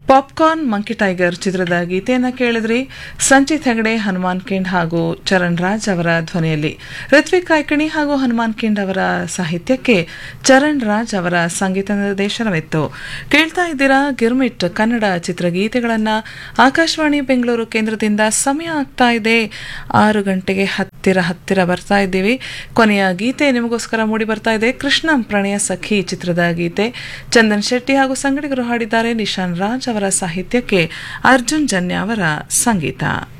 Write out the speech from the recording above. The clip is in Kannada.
ಪಾಪ್ಕಾರ್ನ್ ಮಂಕಿ ಟೈಗರ್ ಚಿತ್ರದ ಗೀತೆಯನ್ನು ಕೇಳಿದ್ರಿ ಸಂಚಿತ್ ಹೆಗಡೆ ಹನುಮಾನ್ ಕಿಂಡ್ ಹಾಗೂ ಚರಣ್ ರಾಜ್ ಅವರ ಧ್ವನಿಯಲ್ಲಿ ಋತ್ವಿಕ್ ಕಾಯ್ಕಣಿ ಹಾಗೂ ಹನುಮಾನ್ ಕಿಂಡ್ ಅವರ ಸಾಹಿತ್ಯಕ್ಕೆ ಚರಣ್ ರಾಜ್ ಅವರ ಸಂಗೀತ ನಿರ್ದೇಶನವಿತ್ತು ಕೇಳ್ತಾ ಇದ್ದೀರಾ ಗಿರ್ಮಿಟ್ ಕನ್ನಡ ಚಿತ್ರಗೀತೆಗಳನ್ನು ಆಕಾಶವಾಣಿ ಬೆಂಗಳೂರು ಕೇಂದ್ರದಿಂದ ಸಮಯ ಆಗ್ತಾ ಇದೆ ಆರು ಗಂಟೆಗೆ ಹತ್ತಿರ ಹತ್ತಿರ ಬರ್ತಾ ಇದ್ದೀವಿ ಕೊನೆಯ ಗೀತೆ ನಿಮಗೋಸ್ಕರ ಮೂಡಿ ಬರ್ತಾ ಇದೆ ಕೃಷ್ಣಂ ಪ್ರಣಯ ಸಖಿ ಚಿತ್ರದ ಗೀತೆ ಚಂದನ್ ಶೆಟ್ಟಿ ಹಾಗೂ ಸಂಗಡಿಗರು ಹಾಡಿದ್ದಾರೆ ನಿಶಾನ್ ರಾಜ್ ಅವರ ಸಾಹಿತ್ಯಕ್ಕೆ ಅರ್ಜುನ್ ಜನ್ಯ ಅವರ ಸಂಗೀತ